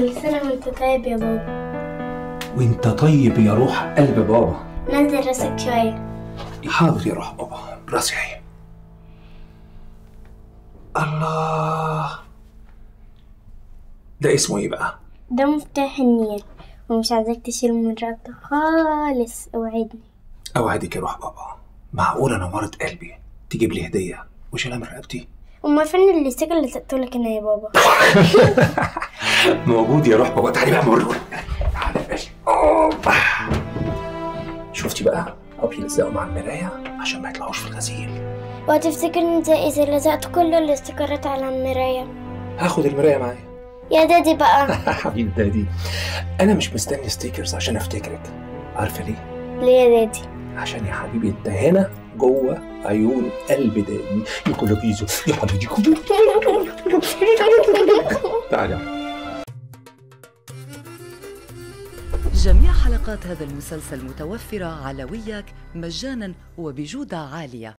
كل سنة وانت طيب يا بابا وانت طيب يا روح قلب بابا نزل راسك شوية حاضر يا روح بابا راسي اهي الله ده اسمه ايه بقى ده مفتاح النيل ومش عايزاك تشيل من رقبتك خالص اوعدني اوعدك يا روح بابا معقوله نورت قلبي تجيب لي هديه وشيلها من رقبتي وما فين الاستيكر اللي سقتهولك هنا يا بابا موجود يا روح بابا تعالي بقى موريهولك تعالي يا باشا أوبا. شفتي بقى ابي يلزقوا مع المرايه عشان ما يطلعوش في الغسيل وهتفتكر انت اذا لزقت كل الاستيكرات على المراية هاخد المرايه معايا يا دادي بقى حبيبي دادي انا مش مستني ستيكرز عشان افتكرك عارفه ليه ليه يا دادي عشان يا حبيبي انت هنا جوه عيون قلب دادي يا كولاكيزو يا حبيبي تعالى جميع حلقات هذا المسلسل متوفرة على وياك مجانا وبجودة عالية